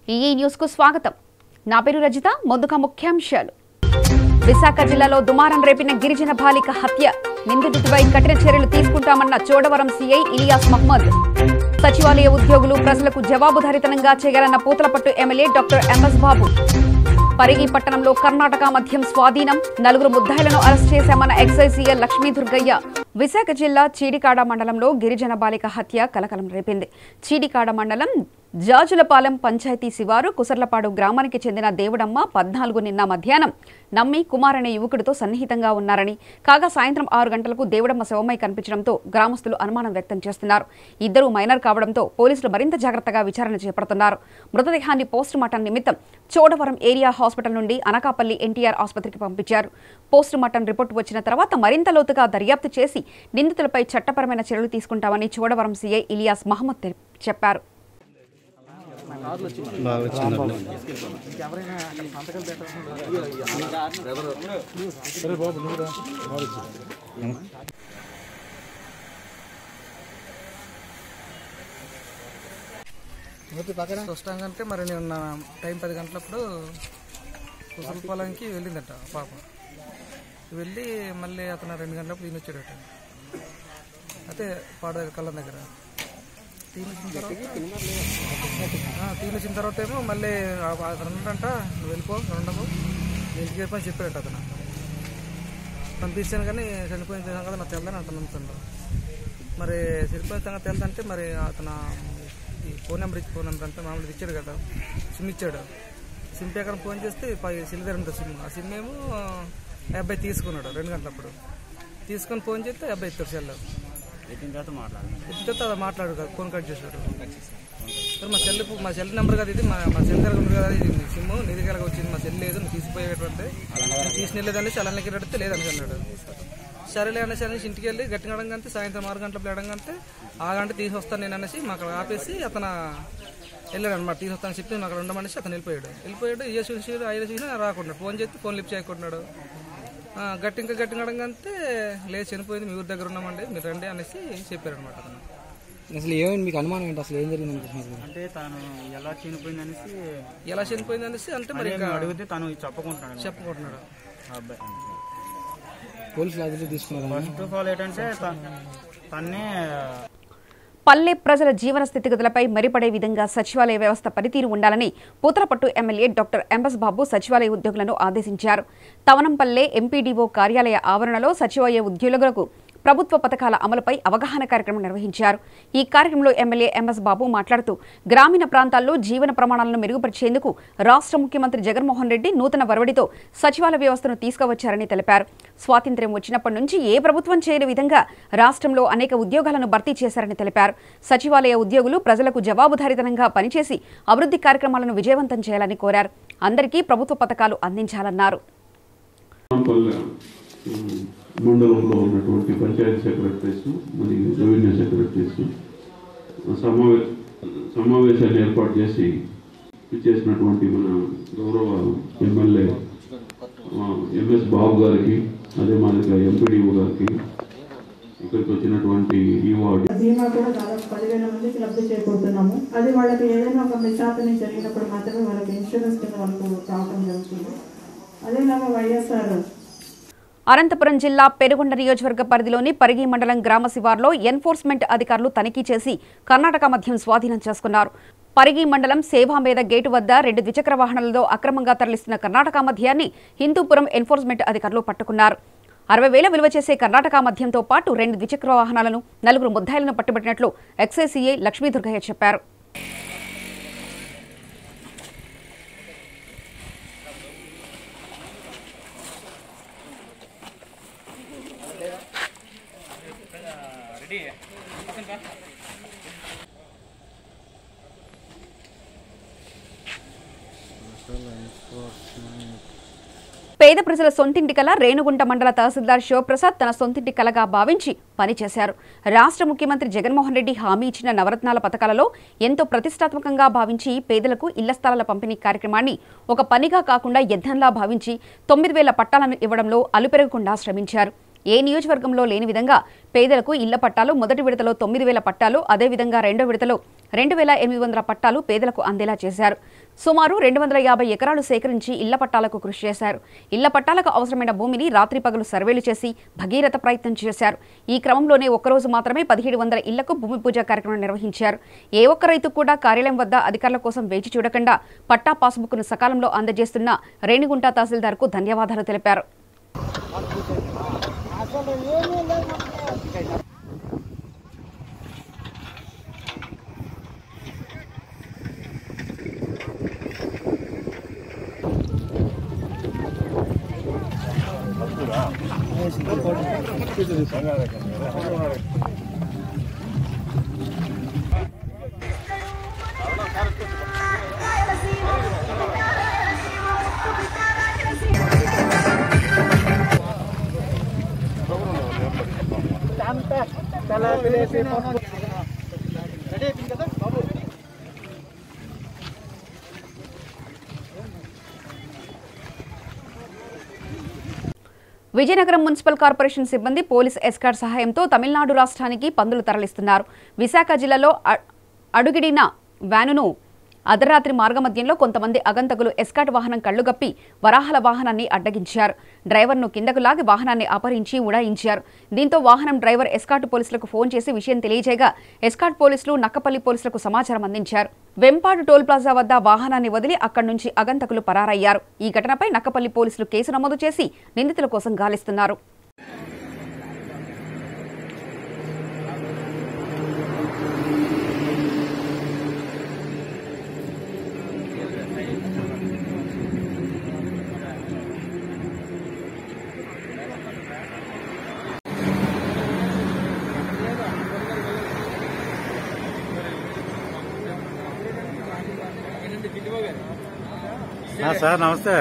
ఈ న్యూస్ కు స్వాగతం నా పేరు రజిత ముందుగా ముఖ్యాంశాలు విశాఖ జిల్లాలో దుమారం రేపిన గిరిజన బాలిక హత్య నిందితుడిపై కఠిన చర్యలు తీసుకుంటామన్న చోడవరం సీఐ ఇలియాస్ మహ్మద్ సచివాలయ ఉద్యోగులు ప్రజలకు జవాబుదారీతనంగా చేయాలన్న Puthalapattu MLA doctor MS Babu Parigi పట్టణంలో కర్ణాటక మద్యం స్వాధీనం నలుగురు ముద్దాయిలను అరెస్ట్ చేశామన్న ఎక్సైజ్ సీఎల్ లక్ష్మీ దుర్గయ్య విశాఖ జిల్లా చీడికాడ మండలంలో గిరిజన బాలిక హత్య కలకలం రేపింది చీడికాడ మండలం జాజులపాలెం పంచాయతీ శివారు కుసర్లపాడు గ్రామానికి చెందిన దేవుడమ్మ పద్నాలుగు నిన్న మధ్యాహ్నం నమ్మి కుమార్ అనే యువకుడితో సన్నిహితంగా ఉన్నారని కాగా సాయంత్రం ఆరు గంటలకు దేవుడమ్మ శవమై కనిపించడంతో గ్రామస్తులు అనుమానం వ్యక్తం చేస్తున్నారు ఇద్దరు మైనర్ కావడంతో పోలీసులు మరింత జాగ్రత్తగా విచారణ చేపడుతున్నారు మృతదేహాన్ని పోస్ట్ మార్టం నిమిత్తం చోడవరం ఏరియా హాస్పిటల్ నుండి అనకాపల్లి ఎన్టీఆర్ ఆసుపత్రికి పంపించారు పోస్ట్ మార్టం రిపోర్టు వచ్చిన తర్వాత మరింత లోతుగా దర్యాప్తు చేసి నిందితులపై చట్టపరమైన చర్యలు తీసుకుంటామని చోడవరం సీఐ ఇలియాస్ మహమ్మద్ తెలి- చెప్పారు బాగా వచ్చిందండి స్పష్టంగా అంటే మరి నేను నా టైం పది గంటలప్పుడు కుసల పొలంకి వెళ్ళిందట పాప వెళ్ళి మళ్ళీ అతను రెండు గంటలప్పుడు ఈయన వచ్చాడట అయితే పాడ దగ్గర కళ్ళం దగ్గర తీనిచ్చిన తర్వాత ఆ, తీనిచ్చిన తర్వాత ఏమో మళ్ళీ ఆ- అతను ఉన్నాడంట నువ్వు వెళ్ళిపో నువ్వు ఉండకు నేను ఇంటికి వెళ్ళిపోయి చెప్పాడట అతను పంపించాను కానీ చనిపోయిన సంగతి నాకు తెల్లని అతను నమ్ముతుండ్రు మరి చనిపోయిన సంగతి తెలుదంటే మరి అతను ఈ ఫోన్ నెంబర్ ఇచ్చి ఫోన్ నెంబర్ అంటే మామూలుగా ఇచ్చాడు కదా సిమ్ ఇచ్చాడు సిమ్ పేకర్ ఫోన్ చేస్తే సిల్ దగ్గర ఉంటుంది సిమ్ ఆ సిమ్ ఏమో ఆ అబ్బాయి తీసుకున్నాడు రెండు గంటలప్పుడు తీసుకొని ఫోన్ చేస్తే ఆ అబ్బాయి ఇస్తారు సెల్ ఎత్తిన తర్వాత అది మాట్లాడు కదా ఫోన్ కట్ చేశాడు సరే మా సెల్ మా సెల్ నెంబర్ కదా ఇది మా మా సెల్ దగ్గర ఉంది కదా ఇది నీ సిమ్ నీ దగ్గర వచ్చింది మా సెల్ లేదు నువ్వు తీసిపోయేటువంటి తీసిన లేదని చలానికి అడిగితే లేదని అన్నాడు సరేలే అనేసి అనేసి ఇంటికి వెళ్ళి గట్టిగా అడగంతే సాయంత్రం ఆరు గంటలకు అడగంతే ఆ గంట తీసుకొస్తాను నేను అనేసి మాకు అక్కడ ఆపేసి అతను వెళ్ళాడు అనమాట తీసుకొస్తాను చెప్పి మాకు అక్కడ ఉండమనేసి అతను వెళ్ళిపోయాడు వెళ్ళిపోయాడు ఏ చూసి ఐదు చూసినా రాకుండా ఫోన్ చేస్తే ఫోన్ లిఫ్ట్ చేయకుంటున్నాడు ఆ, గట్టి ఇంకా గట్టిగా అడగంతే లేదు చనిపోయింది మీ ఊరి దగ్గర ఉన్నామండి మీరు రండి అనేసి చెప్పారు అనమాట అతను అసలు ఏమైంది మీకు అనుమానం ఏంటి అసలు ఏం జరిగింది అనుకుంటున్నారు అంటే తను ఎలా చనిపోయిందనేసి ఎలా చనిపోయింది అనేసి అంటే మరి అదే ఇంకా మేము అడిగితే తను చెప్పుకుంటున్నాడు చెప్పుకుంటున్నాడు ఆ అబ్బాయి పోలీసులు అదుపు తీసుకున్నారు ఫస్ట్ ఆఫ్ ఆల్ ఏంటంటే త- తన్నే పల్లె ప్రజల జీవన స్థితిగతులపై మరిపడే విధంగా సచివాలయ వ్యవస్థ పనితీరు ఉండాలని Puthalapattu MLA doctor MS Babu సచివాలయ ఉద్యోగులను ఆదేశించారు తవనంపల్లె ఎంపీడీఓ కార్యాలయ ఆవరణలో సచివాలయ ఉద్యోగులకు ప్రభుత్వ పథకాల అమలుపై అవగాహన కార్యక్రమం నిర్వహించారు ఈ కార్యక్రమంలో ఎమ్మెల్యే ఎంఎస్ బాబు మాట్లాడుతూ గ్రామీణ ప్రాంతాల్లో జీవన ప్రమాణాలను మెరుగుపరిచేందుకు రాష్ట్ర ముఖ్యమంత్రి జగన్మోహన్ రెడ్డి నూతన వరవడితో సచివాలయ వ్యవస్థను తీసుకువచ్చారని తెలిపారు స్వాతంత్ర్యం వచ్చినప్పటి నుంచి ఏ ప్రభుత్వం చేయని విధంగా రాష్ట్రంలో అనేక ఉద్యోగాలను భర్తీ చేశారని తెలిపారు సచివాలయ ఉద్యోగులు ప్రజలకు జవాబుదారీతనంగా పనిచేసి అభివృద్ధి కార్యక్రమాలను విజయవంతం చేయాలని కోరారు అందరికీ ప్రభుత్వ పథకాలు అందించాలన్నారు పల్లె మండలంలో ఉన్నటువంటి పంచాయతీ సెక్రటరీస్ మరియు రెవెన్యూ సెక్రటరీస్ సమావే సమావేశాన్ని ఏర్పాటు చేసి ఇచ్చేసినటువంటి మన గౌరవ ఎమ్మెల్యే ఎంఎస్ బాబు గారికి అదే మాదిరిగా ఎంపీడీఓ గారికి ఇక్కడికి వచ్చినటువంటి ఈవో బీమా కూడా దాదాపు పదివేల మందికి లబ్ధి చేకూరుతున్నాము అది వాళ్ళకి ఏదైనా ఒక మిషాతని జరిగినప్పుడు మాత్రమే వాళ్ళకి ఇన్సూరెన్స్ కింద వాళ్ళకు రావడం జరుగుతుంది అదేవిధంగా వైఎస్ఆర్ అనంతపురం జిల్లా పెనుగొండ నియోజకవర్గ పరిధిలోని పరిగి మండలం గ్రామ శివార్లో ఎన్ఫోర్స్మెంట్ అధికారులు తనిఖీ చేసి కర్ణాటక మద్యం స్వాధీనం చేసుకున్నారు పరిగి మండలం సేవామేద గేటు వద్ద రెండు ద్విచక్ర వాహనాలతో అక్రమంగా తరలిస్తున్న కర్ణాటక మద్యాన్ని హిందూపురం ఎన్ఫోర్స్మెంట్ అధికారులు పట్టుకున్నారు అరవై వేల విలువ చేసే కర్ణాటక మద్యంతో పాటు రెండు ద్విచక్ర వాహనాలను నలుగురు ముద్దాయిలను పట్టుబట్టినట్లు ఎక్సైజ్ సీఐ లక్ష్మీదుర్గయ్య చెప్పారు పేద ప్రజల సొంతింటి కల రేణుగుంట మండల తహసీల్దార్ శివప్రసాద్ తన సొంతింటి కలగా భావించి పనిచేశారు రాష్ట్ర ముఖ్యమంత్రి జగన్మోహన్ రెడ్డి హామీ ఇచ్చిన నవరత్నాల పథకాలలో ఎంతో ప్రతిష్టాత్మకంగా భావించి పేదలకు ఇళ్ల స్థలాల పంపిణీ కార్యక్రమాన్ని ఒక పనిగా కాకుండా యజ్ఞంలా భావించి తొమ్మిది వేల పట్టాలను ఇవ్వడంలో అలుపెరగకుండా శ్రమించారు ఏ నియోజకవర్గంలో లేని విధంగా పేదలకు ఇళ్ల పట్టాలు మొదటి విడతలో తొమ్మిది వేల పట్టాలు అదేవిధంగా రెండో విడతలో రెండు వేల ఎనిమిది వందల పట్టాలు పేదలకు అందేలా చేశారు సుమారు రెండు వందల యాభై ఎకరాలు సేకరించి ఇళ్ల పట్టాలకు కృషి చేశారు ఇళ్ల పట్టాలకు అవసరమైన భూమిని రాత్రి పగలు సర్వేలు చేసి భగీరథ ప్రయత్నం చేశారు ఈ క్రమంలోనే ఒక్కరోజు మాత్రమే పదిహేడు వందల ఇళ్లకు భూమి పూజ కార్యక్రమం నిర్వహించారు ఏ ఒక్క రైతు కూడా కార్యాలయం వద్ద అధికారుల కోసం వేచి చూడకుండా పట్టా పాస్బుక్ను సకాలంలో అందజేస్తున్న రేణిగుంట తహసీల్దార్కు ధన్యవాదాలు తెలిపారు విజయనగరం మున్సిపల్ కార్పొరేషన్ సిబ్బంది పోలీస్ ఎస్కార్ట్ సహాయంతో తమిళనాడు రాష్ట్రానికి పందులు తరలిస్తున్నారు విశాఖ జిల్లాలో అ- అడుగిడిన వ్యానును అర్ధరాత్రి మార్గమధ్యంలో కొంతమంది అగంతకులు ఎస్కాట్ వాహనం కళ్లుగప్పి వరాహల వాహనాన్ని అడ్డగించారు డ్రైవర్ను కిందకు లాగి వాహనాన్ని అపహరించి ఉడాయించారు దీంతో వాహనం డ్రైవర్ ఎస్కాట్ పోలీసులకు ఫోన్ చేసి విషయం తెలియజేయగా ఎస్కాట్ పోలీసులు నక్కపల్లి పోలీసులకు సమాచారం అందించారు వెంపాడు టోల్ ప్లాజా వద్ద వాహనాన్ని వదిలి అక్కడి నుంచి అగంతకులు పరారయ్యారు ఈ ఘటనపై నక్కపల్లి పోలీసులు కేసు నమోదు చేసి నిందితుల కోసం గాలిస్తున్నారు సార్ నమస్తే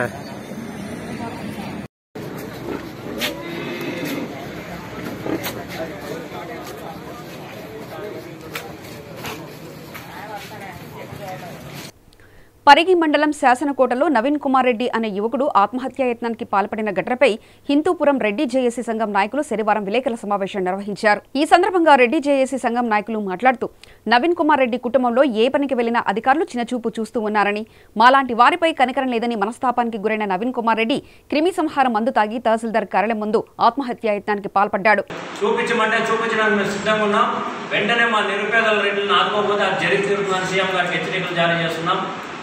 పరిగి మండలం శాసనకోటలో నవీన్ కుమార్ రెడ్డి అనే యువకుడు ఆత్మహత్యాయత్నానికి పాల్పడిన ఘటనపై హిందూపురం రెడ్డి జేఏసీ సంఘం నాయకులు శనివారం విలేకరుల సమావేశం నిర్వహించారు ఈ సందర్భంగా రెడ్డి జేఏసీ సంఘం నాయకులు మాట్లాడుతూ నవీన్ కుమార్ రెడ్డి కుటుంబంలో ఏ పనికి వెళ్లినా అధికారులు చిన్నచూపు చూస్తూ ఉన్నారని మాలాంటి వారిపై కనికరం లేదని మనస్తాపానికి గురైన నవీన్ కుమార్ రెడ్డి క్రిమి సంహారం మందు తాగి తహసీల్దార్ కార్యాలయం ముందు ఆత్మహత్యాయత్నానికి పాల్పడ్డాడు చూపించమంటే చూపించడానికి మేము సిద్ధంగా ఉన్నాం వెంటనే మా నిరుపేదల రేట్లను ఆదుకోకపోతే అది జరిగి తీరుతుందని సీఎం గారికి హెచ్చరికలు జారీ చేస్తున్నాం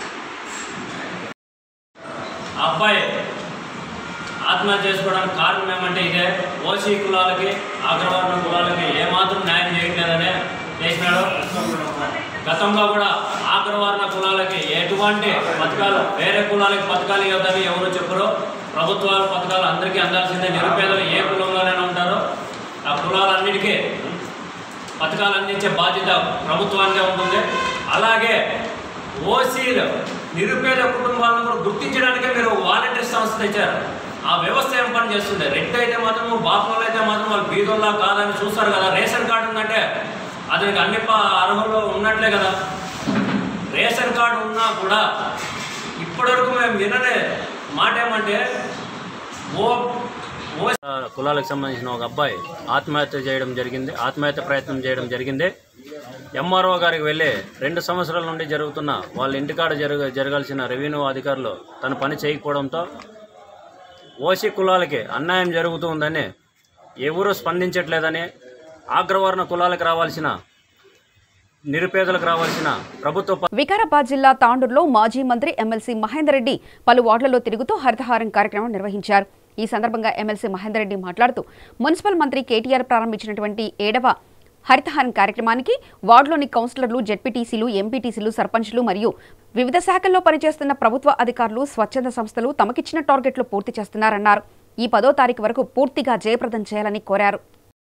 ఆ అబ్బాయి ఆత్మహత్య చేసుకోవడానికి కారణం ఏమంటే ఇదే ఓసీ కులాలకి అగ్రవర్ణ కులాలకి ఏమాత్రం న్యాయం చేయట్లేదనే చేసినాడు గతంలో కూడా అగ్రవర్ణ కులాలకి ఎటువంటి పథకాలు వేరే కులాలకి పథకాలు ఇవ్వదని ఎవరు చెప్పరు ప్రభుత్వాల పథకాలు అందరికీ అందాల్సిందే నిరుపేదలు ఏ కులంలోనైనా ఉంటారో ఆ కులాలన్నిటికీ పథకాలు అందించే బాధ్యత ప్రభుత్వానికే ఉంటుంది అలాగే ఓసీలు నిరుపేద కుటుంబాలను కూడా గుర్తించడానికే మీరు వాలంటీర్ సంస్థ తెచ్చారు ఆ వ్యవస్థ ఏం పని చేస్తుంది రెడ్ అయితే మాత్రం బాపులు అయితే మాత్రం వాళ్ళు బీదోల్లా కాదని చూస్తారు కదా రేషన్ కార్డు ఉందంటే అతనికి అన్ని ప- అర్హులు ఉన్నట్లే కదా రేషన్ కార్డు ఉన్నా కూడా ఇప్పటివరకు మేము వినలే మాట ఏమంటే ఓ ఓ కులాలకు సంబంధించిన ఒక అబ్బాయి ఆత్మహత్య చేయడం జరిగింది ఆత్మహత్య ప్రయత్నం చేయడం జరిగింది ఎంఆర్ఓ గారికి వెళ్ళి రెండు సంవత్సరాల నుండి జరుగుతున్న వాళ్ళ ఇంటికాడ జరగ జరగాల్సిన రెవెన్యూ అధికారులు తన పని చేయకపోవడంతో ఓసీ కులాలకి అన్యాయం జరుగుతుందని ఎవరూ స్పందించట్లేదని అగ్రవర్ణ కులాలకు రావాల్సిన నిరుపేదలకు రావాల్సిన ప్రభుత్వ ప- వికారాబాద్ జిల్లా తాండూరులో మాజీ మంత్రి ఎమ్మెల్సీ మహేందర్ రెడ్డి పలు వార్డులలో తిరుగుతూ హరితహారం కార్యక్రమం నిర్వహించారు ఈ సందర్భంగా ఎమ్మెల్సీ మహేందర్ రెడ్డి మాట్లాడుతూ మున్సిపల్ మంత్రి కేటీఆర్ ప్రారంభించినటువంటి ఏడవ హరితహారం కార్యక్రమానికి వార్డులోని కౌన్సిలర్లు జెడ్పీటీసీలు ఎంపీటీసీలు సర్పంచ్లు మరియు వివిధ శాఖల్లో పనిచేస్తున్న ప్రభుత్వ అధికారులు స్వచ్ఛంద సంస్థలు తమకిచ్చిన టార్గెట్లు పూర్తి చేస్తున్నారన్నారు ఈ పదో తారీఖు వరకు పూర్తిగా జయప్రదం చేయాలని కోరారు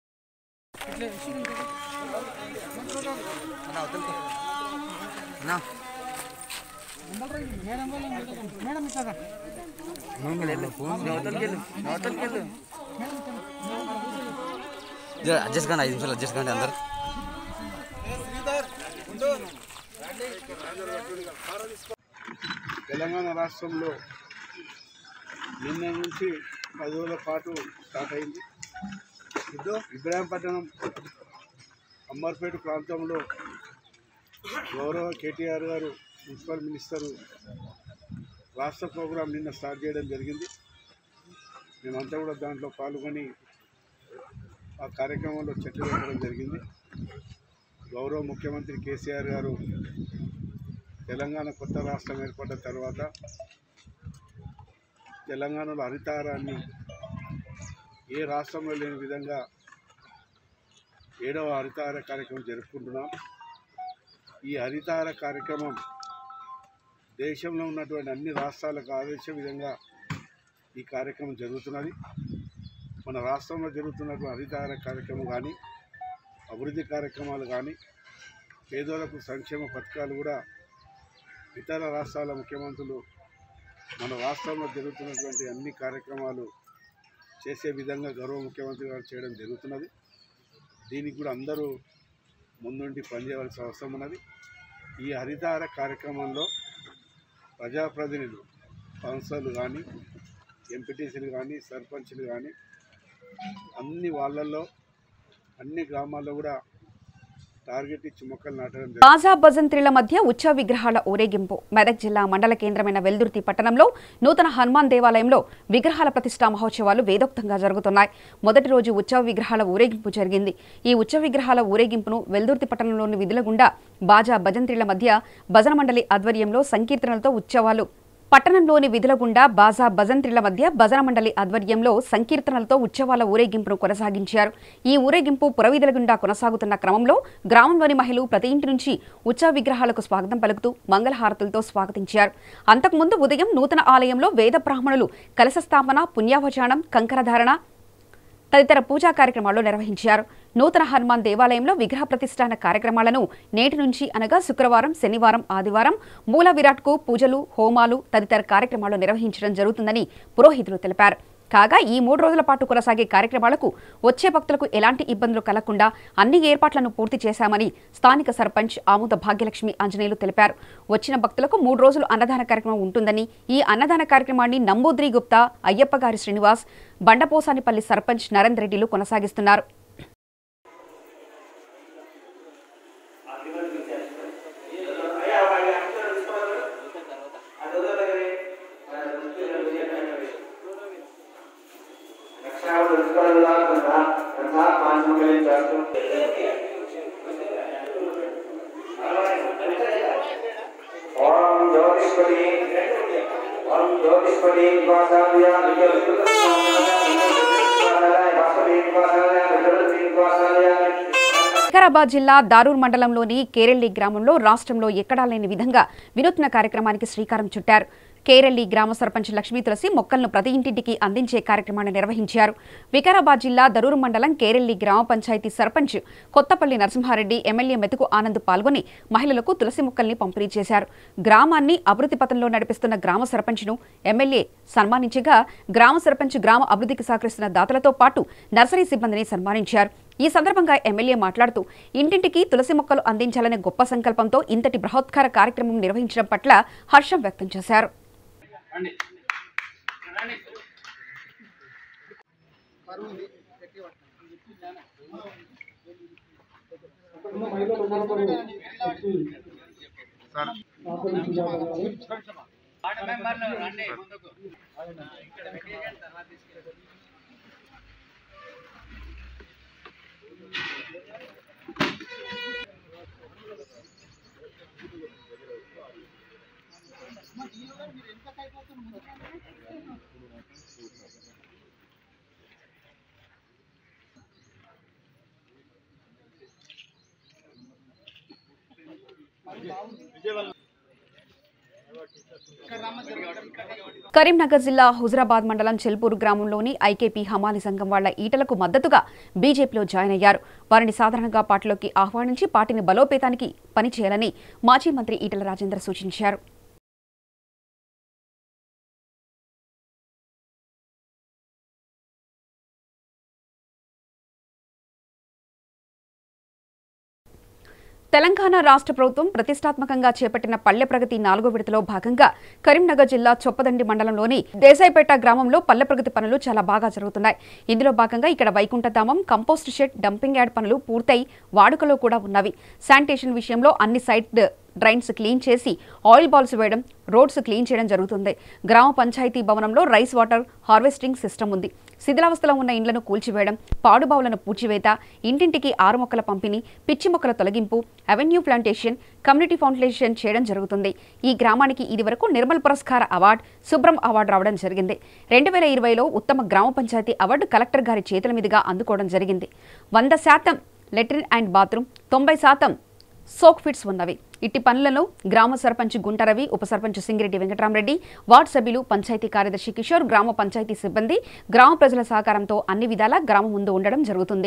అడ్జస్ట్ కానీ ఐదు నిమిషాలు అడ్జస్ట్ కానీ అందరు తెలంగాణ రాష్ట్రంలో నిన్న నుంచి పది రోజుల పాటు స్టార్ట్ అయింది ఇబ్రాహీంపట్నం అమ్మర్పేట ప్రాంతంలో గౌరవ కేటీఆర్ గారు మున్సిపల్ మినిస్టరు రాష్ట్ర ప్రోగ్రాం నిన్న స్టార్ట్ చేయడం జరిగింది మేమంతా కూడా దాంట్లో పాల్గొని ఆ కార్యక్రమంలో చర్చ పెట్టడం జరిగింది గౌరవ ముఖ్యమంత్రి కేసీఆర్ గారు తెలంగాణ కొత్త రాష్ట్రం ఏర్పడ్డ తర్వాత తెలంగాణలో హరితారాన్ని ఏ రాష్ట్రంలో లేని విధంగా ఏడవ హరితార కార్యక్రమం జరుపుకుంటున్నాం ఈ హరితార కార్యక్రమం దేశంలో ఉన్నటువంటి అన్ని రాష్ట్రాలకు ఆదేశ విధంగా ఈ కార్యక్రమం జరుగుతున్నది మన రాష్ట్రంలో జరుగుతున్నటువంటి హరితార కార్యక్రమం కానీ అభివృద్ధి కార్యక్రమాలు కానీ పేదోళ్లకు సంక్షేమ పథకాలు కూడా ఇతర రాష్ట్రాల ముఖ్యమంత్రులు మన రాష్ట్రంలో జరుగుతున్నటువంటి అన్ని కార్యక్రమాలు చేసే విధంగా గౌరవ ముఖ్యమంత్రి గారు చేయడం జరుగుతున్నది దీనికి కూడా అందరూ ముందుండి పనిచేయవలసిన అవసరం ఉన్నది ఈ హరితార కార్యక్రమంలో ప్రజాప్రతినిధులు సంస్థలు కానీ ఎంపీటీసీలు కానీ సర్పంచ్లు కానీ అన్ని వాళ్ళల్లో అన్ని గ్రామాల్లో కూడా టార్గెట్ ఇచ్చి మొక్కలు నాటడం జరుగుతుంది. బాజా భజంత్రిల మధ్య ఉత్సవ విగ్రహాల ఊరేగింపు మెదక్ జిల్లా మండల కేంద్రమైన వెల్దుర్తి పట్టణంలో నూతన హనుమాన్ దేవాలయంలో విగ్రహాల ప్రతిష్టా మహోత్సవాలు వేదోక్తంగా జరుగుతున్నాయి మొదటి రోజు ఉత్సవ విగ్రహాల ఊరేగింపు జరిగింది ఈ ఉత్సవ విగ్రహాల ఊరేగింపును వెల్దుర్తి పట్టణంలోని విధుల గుండా బాజా భజంత్రిల మధ్య భజన మండలి ఆధ్వర్యంలో సంకీర్తనలతో ఉత్సవాలు పట్టణంలోని విధుల గుండా బాజా భజంత్రిల మధ్య భజన మండలి ఆధ్వర్యంలో సంకీర్తనలతో ఉత్సవాల ఊరేగింపును కొనసాగించారు ఈ ఊరేగింపు పురవీధుల గుండా కొనసాగుతున్న క్రమంలో గ్రామంలోని మహిళలు ప్రతి ఇంటి నుంచి ఉత్సవ విగ్రహాలకు స్వాగతం పలుకుతూ మంగళహారతులతో స్వాగతించారు అంతకుముందు ఉదయం నూతన ఆలయంలో వేద బ్రాహ్మణులు కలశ స్థాపన పుణ్యావచానం కంకరధారణ తదితర పూజా కార్యక్రమాలు నిర్వహించారు నూతన హనుమాన్ దేవాలయంలో విగ్రహ ప్రతిష్టాన కార్యక్రమాలను నేటి నుంచి అనగా శుక్రవారం శనివారం ఆదివారం మూల విరాట్కు పూజలు హోమాలు తదితర కార్యక్రమాలు నిర్వహించడం జరుగుతుందని పురోహితులు తెలిపారు కాగా ఈ మూడు రోజుల పాటు కొనసాగే కార్యక్రమాలకు వచ్చే భక్తులకు ఎలాంటి ఇబ్బందులు కలగకుండా అన్ని ఏర్పాట్లను పూర్తి చేశామని స్థానిక సర్పంచ్ ఆముద భాగ్యలక్ష్మి ఆంజనేయులు తెలిపారు వచ్చిన భక్తులకు మూడు రోజులు అన్నదాన కార్యక్రమం ఉంటుందని ఈ అన్నదాన కార్యక్రమాన్ని నంబూద్రి గుప్తా అయ్యప్ప గారి శ్రీనివాస్ బండపోసానిపల్లి సర్పంచ్ నరేంద్ర రెడ్డిలు కొనసాగిస్తున్నారు ఓం జ్యోతిష్పతి ఓం జ్యోతిష్పతి నివాసాయ వికారాబాద్ జిల్లా దారూర్ మండలంలోని కేరెల్లి గ్రామంలో రాష్ట్రంలో ఎక్కడా లేని విధంగా వినూత్న కార్యక్రమానికి శ్రీకారం చుట్టారు కేరెల్లి గ్రామ సర్పంచ్ లక్ష్మీ తులసి మొక్కలను ప్రతి ఇంటింటికి అందించే కార్యక్రమాన్ని నిర్వహించారు వికారాబాద్ జిల్లా దరూరు మండలం కేరెల్లి గ్రామ పంచాయతీ సర్పంచ్ కొత్తపల్లి నరసింహారెడ్డి ఎమ్మెల్యే మెతుకు ఆనంద్ పాల్గొని మహిళలకు తులసి మొక్కల్ని పంపిణీ చేశారు గ్రామాన్ని అభివృద్ధి పథంలో నడిపిస్తున్న గ్రామ సర్పంచ్ను ఎమ్మెల్యే సన్మానించగా గ్రామ సర్పంచ్ గ్రామ అభివృద్ధికి సహకరిస్తున్న దాతలతో పాటు నర్సరీ సిబ్బందిని సన్మానించారు ఈ సందర్భంగా ఎమ్మెల్యే మాట్లాడుతూ ఇంటింటికి తులసి మొక్కలు అందించాలనే గొప్ప సంకల్పంతో ఇంతటి బృహత్కార కార్యక్రమం నిర్వహించడం పట్ల హర్షం వ్యక్తం చేశారు కరీంనగర్ జిల్లా హుజరాబాద్ మండలం చెల్పూరు గ్రామంలోని ఐకేపీ హమాలి సంఘం వాళ్ల ఈటలకు మద్దతుగా బీజేపీలో జాయిన్ అయ్యారు వారిని సాధారణంగా పార్టీలోకి ఆహ్వానించి పార్టీని బలోపేతానికి పనిచేయాలని మాజీ మంత్రి ఈటల రాజేందర్ సూచించారు తెలంగాణ రాష్ట్ర ప్రభుత్వం ప్రతిష్టాత్మకంగా చేపట్టిన పల్లె ప్రగతి నాలుగో విడతలో భాగంగా కరీంనగర్ జిల్లా చొప్పదండి మండలంలోని దేశాయిపేట గ్రామంలో పల్లె ప్రగతి పనులు చాలా బాగా జరుగుతున్నాయి ఇందులో భాగంగా ఇక్కడ వైకుంఠధామం కంపోస్ట్ షెడ్ డంపింగ్ యార్డ్ పనులు పూర్తయి వాడుకలో కూడా ఉన్నవి శానిటేషన్ విషయంలో అన్ని సైట్ డ్రైన్స్ క్లీన్ చేసి ఆయిల్ బాల్స్ వేయడం రోడ్స్ క్లీన్ చేయడం జరుగుతుంది గ్రామ పంచాయతీ భవనంలో రైస్ వాటర్ హార్వెస్టింగ్ సిస్టమ్ ఉంది శిథిలావస్థలో ఉన్న ఇండ్లను కూల్చివేయడం పాడుబావులను పూడ్చివేత ఇంటింటికి ఆరు మొక్కల పంపిణీ పిచ్చి మొక్కల తొలగింపు అవెన్యూ ప్లాంటేషన్ కమ్యూనిటీ ఫౌండేషన్ చేయడం జరుగుతుంది ఈ గ్రామానికి ఇదివరకు నిర్మల్ పురస్కార అవార్డు శుభ్రం అవార్డు రావడం జరిగింది రెండు వేల ఇరవైలో ఉత్తమ గ్రామ పంచాయతీ అవార్డు కలెక్టర్ గారి చేతుల మీదుగా అందుకోవడం జరిగింది వంద శాతం లెట్రిన్ అండ్ బాత్రూమ్ తొంభై శాతం సోక్ ఫిట్స్ ఉన్నవి ఇట్టి పనులను గ్రామ సర్పంచ్ గుంటరవి ఉప సర్పంచ్ సింగిరెడ్డి వెంకటరామరెడ్డి వార్డు సభ్యులు పంచాయతీ కార్యదర్శి కిషోర్ గ్రామ పంచాయతీ సిబ్బంది గ్రామ ప్రజల సహకారంతో అన్ని విధాలా గ్రామం ముందు ఉండడం జరుగుతుంది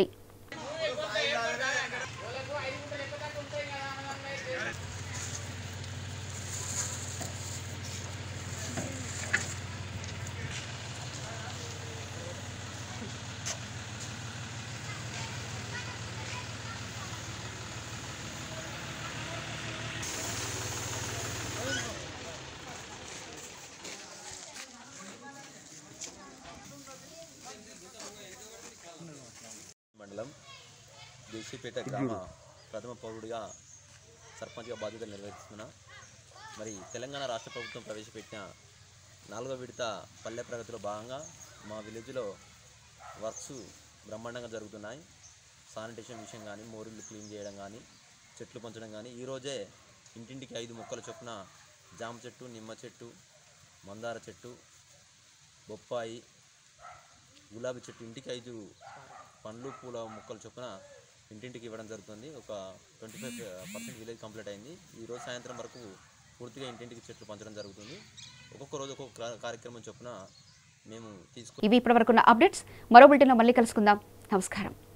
మండలం దేశీపేట గ్రామ ప్రథమ పౌరుడిగా సర్పంచ్గా బాధ్యతలు నిర్వహిస్తున్నా మరి తెలంగాణ రాష్ట్ర ప్రభుత్వం ప్రవేశపెట్టిన నాలుగో విడత పల్లె ప్రగతిలో భాగంగా మా విలేజ్లో వర్క్స్ బ్రహ్మాండంగా జరుగుతున్నాయి శానిటేషన్ విషయం కానీ మోరీలు క్లీన్ చేయడం కానీ చెట్లు పంచడం కానీ ఈరోజే ఇంటింటికి ఐదు మొక్కల చొప్పున జామ చెట్టు నిమ్మ చెట్టు మందార చెట్టు బొప్పాయి గులాబీ చెట్టు ఇంటికి ఐదు పండ్లు పూల మొక్కలు చొప్పున ఇంటింటికి ఇవ్వడం జరుగుతుంది ఒక twenty five percent village complete అయింది ఈ రోజు సాయంత్రం వరకు పూర్తిగా ఇంటింటికి చెట్లు పంచడం జరుగుతుంది ఒక్కొక్క రోజు ఒక్కొక్క కా- కార్యక్రమం చొప్పున మేము తీసుకు ఇవి ఇప్పటివరకున్న అప్డేట్స్ మరో బులెటిన్లో మళ్ళీ కలుసుకుందాం నమస్కారం